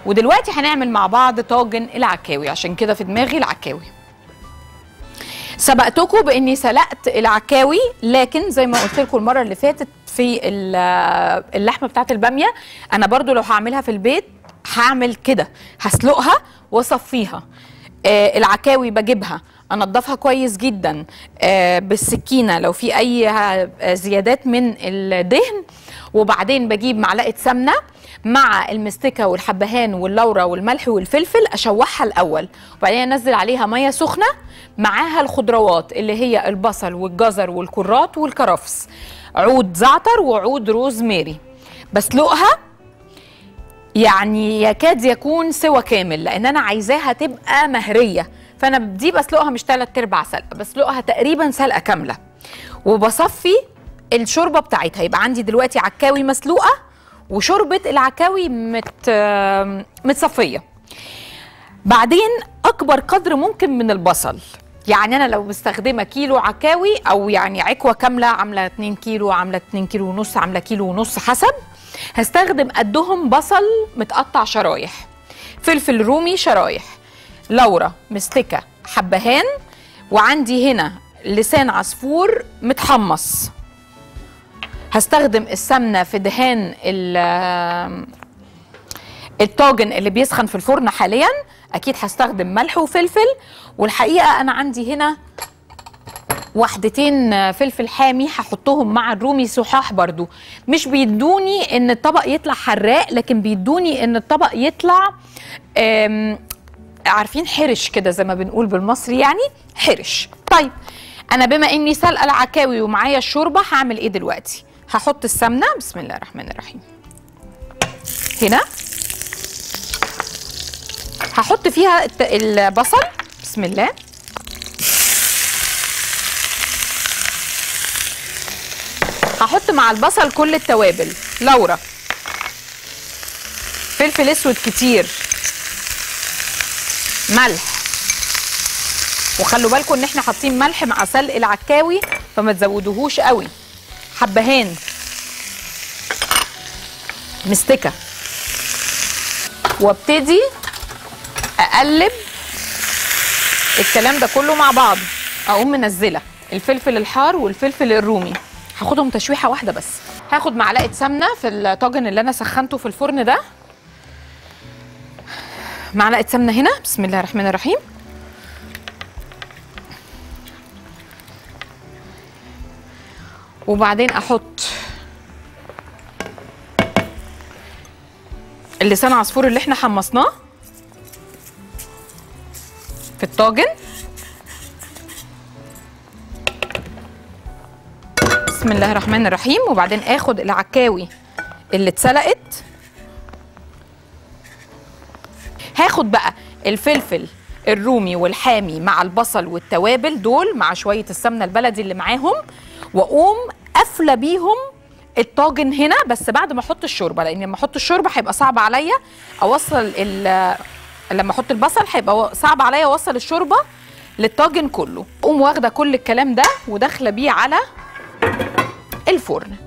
ودلوقتي هنعمل مع بعض طاجن العكاوي عشان كده في دماغي العكاوي سبقتكم باني سلقت العكاوي لكن زي ما قلت لكم المره اللي فاتت في ال- اللحمه بتاعت الباميه انا برضو لو هعملها في البيت هعمل كده هسلقها واصفيها آه العكاوي بجيبها انضفها كويس جدا آه بالسكينه لو في اي آه، زيادات من الدهن وبعدين بجيب معلقه سمنه مع المستكه والحبهان واللورة والملح والفلفل اشوحها الاول وبعدين انزل عليها ميه سخنه معاها الخضروات اللي هي البصل والجزر والكرات والكرفس عود زعتر وعود روزماري بسلقها يعني يكاد يكون سوى كامل لان انا عايزاها تبقى مهريه فانا دي بسلقها مش تلات ارباع سلقه بسلقها تقريبا سلقه كامله وبصفي الشوربه بتاعتها يبقى عندي دلوقتي عكاوي مسلوقه وشوربه العكاوي مت متصفيه بعدين اكبر قدر ممكن من البصل يعني انا لو مستخدمه كيلو عكاوي او يعني عكوه كامله عامله 2 كيلو عامله 2 كيلو ونص عامله كيلو ونص حسب هستخدم قدهم بصل متقطع شرايح فلفل رومي شرايح لورا مستكه حبهان وعندي هنا لسان عصفور متحمص هستخدم السمنه في دهان ال- الطاجن اللي بيسخن في الفرن حاليا اكيد هستخدم ملح وفلفل والحقيقه انا عندي هنا واحدتين فلفل حامي هحطهم مع الرومي صحاح برضو مش بيدوني ان الطبق يطلع حراق لكن بيدوني ان الطبق يطلع آم، عارفين حرش كده زي ما بنقول بالمصري يعني حرش طيب انا بما اني سلقه العكاوي ومعايا الشوربه هعمل ايه دلوقتي هحط السمنه بسم الله الرحمن الرحيم هنا هحط فيها الت- البصل بسم الله هحط مع البصل كل التوابل لورا فلفل اسود كتير ملح وخلوا بالكم ان احنا حاطين ملح مع سلق العكاوي فما تزودوهوش قوي حبهان مستكه وابتدي اقلب الكلام ده كله مع بعض اقوم منزله الفلفل الحار والفلفل الرومي هاخدهم تشويحه واحده بس هاخد معلقه سمنه في الطاجن اللي انا سخنته في الفرن ده معلقه سمنه هنا بسم الله الرحمن الرحيم وبعدين احط اللسان عصفور اللي احنا حمصناه في الطاجن بسم الله الرحمن الرحيم وبعدين اخد العكاوي اللي اتسلقت هاخد بقى الفلفل الرومي والحامي مع البصل والتوابل دول مع شويه السمنه البلدي اللي معاهم واقوم قافله بيهم الطاجن هنا بس بعد ما احط الشوربه لان لما احط الشوربه هيبقى صعب عليا اوصل ال- لما احط البصل هيبقى صعب عليا اوصل الشوربه للطاجن كله اقوم واخده كل الكلام ده وداخله بيه على الفرن